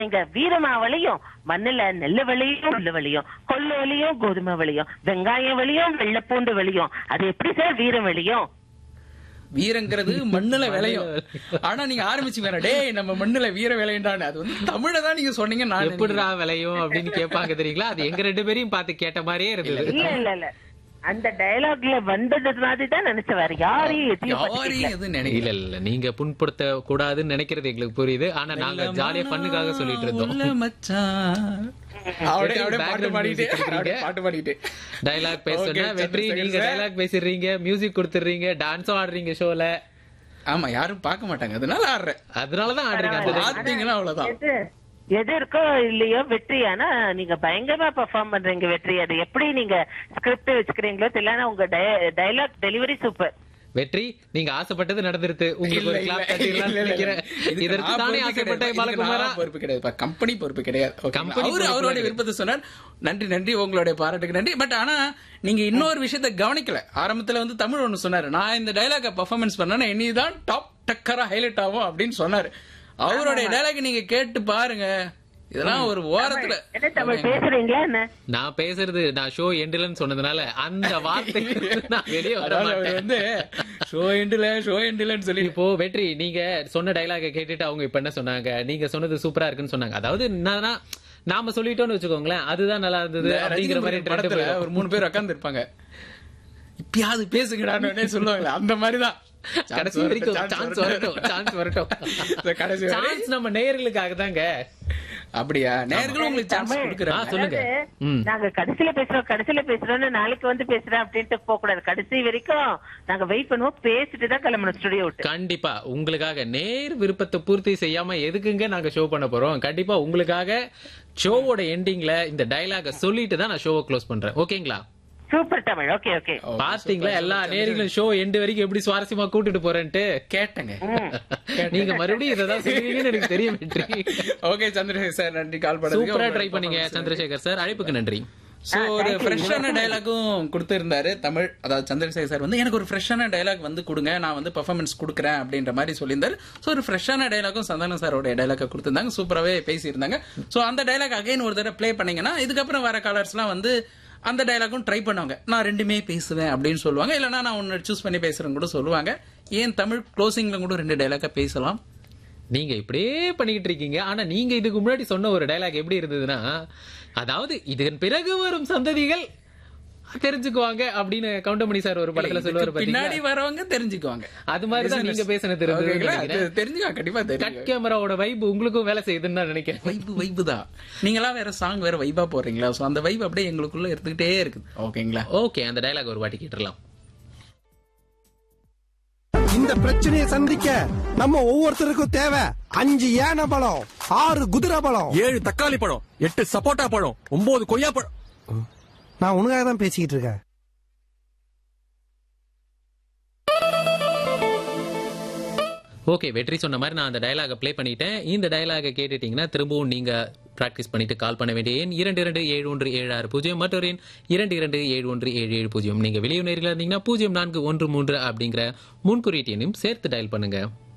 இங்க வீரமா விளையும் மண்ணுல நெல்லு விளையும் நெல்லு விளையும் கொள்ளு விளையும் கோதுமை விளையும் வெங்காயம் விளையும் வெள்ளைப்பூண்டு விளையும் அது எப்படி சார் வீரம் விளையும் வீரங்கிறது மண்ணுல விளையும் ஆனா நீங்க ஆரம்பிச்சு வேற டேய் நம்ம மண்ணுல வீர விளையண்டான்னு அது வந்து தமிழ தான் நீங்க சொன்னீங்க நான் எப்படிடா விளையும் அப்படின்னு கேட்பாங்க தெரியுங்களா அது எங்க ரெண்டு பேரையும் பார்த்து கேட்ட மாதிரியே இருந்தது இல்ல இல்ல இல்ல அந்த டயலாக்ல வந்தது மாதிரி தான் நினைச்ச வேற யாரையும் எதையும் பத்தி யாரையும் கேட்கல. எதுவும் இல்ல நினைக்கல இல்ல நீங்க புண்படுத்த கூடாதுன்னு நினைக்கிறது எங்களுக்கு புரியுது ஆனா நாங்க ஜாலியா பண்ணுக்காக சொல்லிட்டு இருந்தோம் உள்ள மச்சான் அப்படியே அப்படியே பாட்டு Background பாடிட்டு music கொடுக்குறீங்க. அப்படியே பாட்டு பாடிட்டு டைலாக் பேச Okay, சொன்னா வெற்றி சந்திரசேகர் நீங்க sir. டைலாக் பேசிடுறீங்க மியூசிக் கொடுத்துடுறீங்க டான்ஸும் ஆடுறீங்க ஷோல ஆமா யாரும் பார்க்க மாட்டாங்க அதனால ஆடுறேன் அதனாலதான் ஆடுறீங்க அந்த பார்த்தீங்கன்னா அவ்வளவுதான் எது எது இருக்கோ இல்லையோ வெற்றி ஆனா நீங்க பயங்கரமா பெர்ஃபார்ம் பண்றீங்க வெற்றி அது எப்படி நீங்க ஸ்கிரிப்ட் வச்சுக்கிறீங்களோ தெரியல உங்க டயலாக் டெலிவரி சூப்பர் வெற்றி நீங்க ஆசைப்பட்டது நடந்துருது உங்களுக்கு ஒரு இல்ல, கிளாப் இல்ல, தட்டிடலாம்னு இல்ல, இல்ல. நினைக்கிறேன் இதுக்கு இதற்கு நான் தானே பொறுப்பு ஆசைப்பட்ட கிடையாது. இதுக்கு பாலகுமாரா நான் பொறுப்பு கிடையாது கம்பெனி பொறுப்பு கிடையாது Okay. Company அவரு பொறுப்பு அவருடைய கிடையாது. விருப்பத்தை சொன்னார் நன்றி நன்றி உங்களுடைய பாராட்டுக்கு நன்றி பட் ஆனா நீங்க இன்னொரு விஷயத்த கவனிக்கல ஆரம்பத்துல வந்து தமிழ் ஒண்ணு சொன்னாரு நான் இந்த டைலாக பெர்ஃபார்மன்ஸ் பண்ணேன்னா இனிதான் டாப் டக்கரா ஹைலைட் ஆகும் அப்படின்னு சொன்னாரு அவருடைய டைலாக் நீங்க கேட்டு பாருங்க இதெல்லாம் ஒரு ஓரத்துல என்ன தமிழ் பேசுறீங்களா என்ன நான் பேசுறது நான் ஷோ எண்டுலன்னு சொன்னதுனால அந்த வார்த்தை நான் வெளியே வர அதாவது அவர் மாட்டேன் வந்து ஷோ எண்டுல ஷோ எண்டுலன்னு சொல்லி இப்போ வெற்றி நீங்க சொன்ன டைலாக கேட்டுட்டு அவங்க இப்ப என்ன சொன்னாங்க நீங்க சொன்னது சூப்பரா இருக்குன்னு சொன்னாங்க அதாவது என்னன்னா நாம சொல்லிட்டோம்னு வச்சுக்கோங்களேன் அதுதான் நல்லா இருந்தது இந்த அப்படிங்கிற மாதிரி ரஜினி trend படத்துல போயிடும். ஒரு மூணு பேர் உட்கார்ந்து இருப்பாங்க இப்பயாவது பேசுங்கடான்னு சொல்லுவாங்களே அந்த மாதிரிதான் கடைசி வரைக்கும் சான்ஸ் வரட்டும் சான்ஸ் வரட்டும் இந்த கடைசி வரை. சான்ஸ் நம்ம நேயர்களுக்காக தாங்க அப்படியா நேர்களும் உங்களுக்கு சான்ஸ் தமிழ். ஆ, கொடுக்குறாங்க சொல்லுங்க அதாவது, ம். நாங்க கடைசியில பேசுறோம் கடைசியில பேசுறோம்னு நாளைக்கு வந்து பேசுறேன் அப்படின்ட்டு போக கூடாது கடைசி வரைக்கும் நாங்க வெயிட் பண்ணுவோம் பேசிட்டு தான் கிளம்பணும் ஸ்டுடியோ விட்டு கண்டிப்பா உங்களுக்காக நேர் விருப்பத்தை பூர்த்தி செய்யாம எதுக்குங்க நாங்க ஷோ பண்ண போறோம் கண்டிப்பா உங்களுக்காக ஷோவோட எண்டிங்ல இந்த டயலாக சொல்லிட்டு தான் நான் ஷோவை க்ளோஸ் பண்றேன் ஓகேங்களா super Tamil okay okay Okay, பாத்தீங்களா super, எல்லா super. நேர்களும் ஷோ எண்டு வரைக்கும் எப்படி சுவாரஸ்யமா கூட்டிட்டு போறேன்ட்டு கேட்டேங்க நீங்க மறுபடியும் இததான் சொல்லுவீங்கன்னு எனக்கு தெரியும் வெற்றி ஓகே சந்திரசேகர் சார் நன்றி கால் பண்ணதுக்கு சூப்பரா உங்களோட ட்ரை பண்ணீங்க performance. சந்திரசேகர் சார் அழைப்புக்கு நன்றி சோ ஒரு ஃப்ரெஷ்ஷான டயலாகும் கொடுத்திருந்தாரு தமிழ் அதாவது சந்திரசேகர் சார் வந்து எனக்கு ஒரு ஃப்ரெஷ்ஷான டயலாக் வந்து கொடுங்க நான் வந்து பெர்ஃபார்மன்ஸ் கொடுக்குறேன் அப்படின்ற மாதிரி சொல்லியிருந்தாரு சோ ஒரு ஃப்ரெஷ்ஷான டயலாகும் சந்தானம் சாரோட டயலாக கொடுத்திருந்தாங்க சூப்பராகவே பேசியிருந்தாங்க சோ அந்த டயலாக் அகைன் ஒரு தடவை ப்ளே பண்ணீங்கன்னா இதுக்கப்புறம் வர காலர்ஸ்லாம் வந்து அந்த டயலாகும் ட்ரை பண்ணுவாங்க நான் ரெண்டுமே பேசுவேன் அப்படின்னு சொல்லுவாங்க இல்லைன்னா நான் ஒன்னு சூஸ் பண்ணி பேசுறேன்னு கூட சொல்லுவாங்க ஏன் தமிழ் க்ளோசிங்ல கூட ரெண்டு டயலாக பேசலாம் நீங்க இப்படியே பண்ணிக்கிட்டு இருக்கீங்க ஆனா நீங்க இதுக்கு முன்னாடி சொன்ன ஒரு டயலாக் எப்படி இருந்ததுன்னா அதாவது இதன் பிறகு வரும் சந்ததிகள் தெரிஞ்சுக்குவாங்க அப்படின்னு கவுண்டமணி சார் ஒரு படத்துல சொல்லுவாரு இதுக்கு பாத்தீங்களா பின்னாடி வரவங்க தெரிஞ்சுக்குவாங்க அது மாதிரிதான் நீங்க பேசினது இருந்ததுன்னு ஓகேங்களா? நினைக்கிறேன். அது தெரிஞ்சுக்கா கண்டிப்பா கட் தெரியும் கேமராவோட வைப் உங்களுக்கும் வேலை செய்யுதுன்னு நான் நினைக்கிறேன் வைப்பு வைப்பு தான் நீங்களாம் வேற சாங் வேற வைபா போடுறீங்களா சோ அந்த வைப் அப்படியே எங்களுக்குள்ள இருந்துகிட்டே இருக்குது ஓகேங்களா ஓகே அந்த டயலாக் ஒரு வாட்டி கேட்டுடலாம் இந்த பிரச்சனையை சந்திக்க நம்ம ஒவ்வொருத்தருக்கும் தேவை அஞ்சு யானை பழம் ஆறு குதிரை பழம் ஏழு தக்காளி பழம் எட்டு சப்போட்டா பழம் ஒன்பது கொய்யா பழம் நான் உனக்காக தான் பேசிக்கிட்டு இருக்கேன் ஓகே வெற்றி சொன்ன மாதிரி நான் அந்த டயலாக ப்ளே பண்ணிட்டேன் இந்த டயலாக கேட்டுட்டீங்கன்னா திரும்பவும் நீங்க பிராக்டிஸ் பண்ணிட்டு கால் பண்ண வேண்டிய எண் இரண்டு இரண்டு ஏழு ஒன்று ஏழு ஆறு பூஜ்ஜியம் மற்றொரு எண் இரண்டு இரண்டு ஏழு ஒன்று ஏழு ஏழு பூஜ்ஜியம் நீங்க வெளியூர் நேரில் இருந்தீங்கன்னா பூஜ்ஜியம் நான்கு ஒன்று மூன்று அப்படிங்கிற முன்குறியீட்டு எண்ணையும் சேர்த்து டயல் பண்ணுங்க